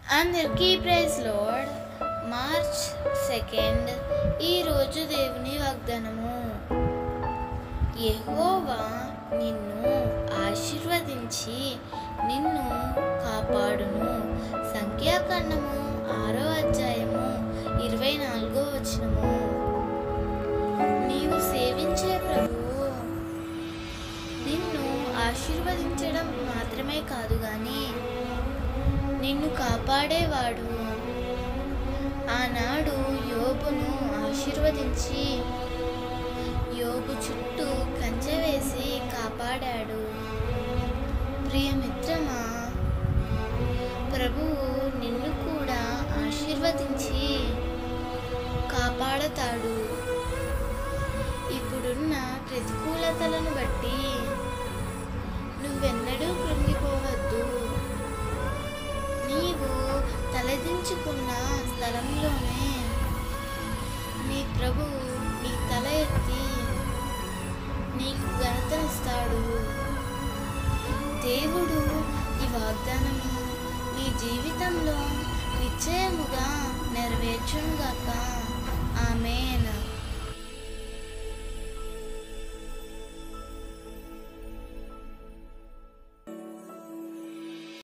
అందరికీ praise load March second ఈరోజు దేవుని వాగ్దానము యెహోవా నిన్ను ఆశీర్వదించి నిన్ను కాపాడును సంఖ్యాకాండము ఆరో అధ్యాయము ఇరవై నాలుగో వచనము నీవు సేవించే ప్రభువు నిన్ను ఆశీర్వదించడం మాత్రమే కాదు కానీ నిన్ను కాపాడేవాడు ఆనాడు యోబును ఆశీర్వదించి యోబు చుట్టూ కంచె వేసి కాపాడాడు ప్రియమిత్రమా ప్రభువు నిన్ను కూడా ఆశీర్వదించి కాపాడతాడు ఇప్పుడున్న ప్రతికూలతలను బట్టి నువ్వెన్నడూ కృంగిపోవద్దు నీవు తలదించుకున్న స్థలంలోనే నీ ప్రభు నీ తల ఎత్తి నీకు ఘనతనిస్తాడు దేవుడు ఈ వాగ్దానము నీ జీవితంలో నిశ్చయముగా నెరవేర్చునుగాక